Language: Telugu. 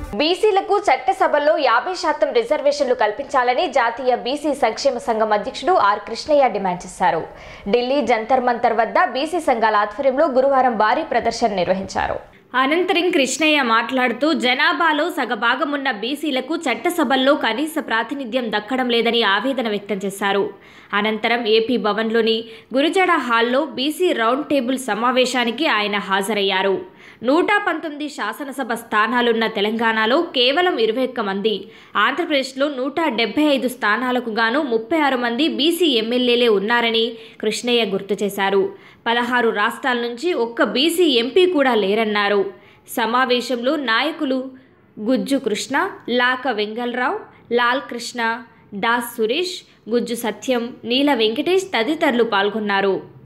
బీసీలకు చట్టసభల్లో యాభై శాతం రిజర్వేషన్లు కల్పించాలని జాతీయ బీసీ సంక్షేమ సంఘం అధ్యక్షుడు ఆర్ కృష్ణయ్య డిమాండ్ చేశారు ఢిల్లీ జంతర్ మంతర్ వద్ద బీసీ సంఘాల ఆధ్వర్యంలో గురువారం భారీ ప్రదర్శన నిర్వహించారు అనంతరం కృష్ణయ్య మాట్లాడుతూ జనాభాలో సగభాగమున్న బీసీలకు చట్టసభల్లో కనీస ప్రాతినిధ్యం దక్కడం లేదని ఆవేదన వ్యక్తం చేశారు అనంతరం ఏపీ భవన్లోని గురుజడ హాల్లో బీసీ రౌండ్ టేబుల్ సమావేశానికి ఆయన హాజరయ్యారు నూట పంతొమ్మిది శాసనసభ స్థానాలున్న తెలంగాణలో కేవలం ఇరవై ఒక్క మంది ఆంధ్రప్రదేశ్లో నూట డెబ్బై ఐదు స్థానాలకు గాను ముప్పై ఆరు మంది బీసీ ఎమ్మెల్యేలే ఉన్నారని కృష్ణయ్య గుర్తు చేశారు పదహారు రాష్ట్రాల నుంచి ఒక్క బీసీ ఎంపీ కూడా లేరన్నారు సమావేశంలో నాయకులు గుజ్జు కృష్ణ లాక వెంగళరావు లాల్ కృష్ణ దాస్ సురేష్ గుజ్జు సత్యం నీల వెంకటేష్ తదితరులు పాల్గొన్నారు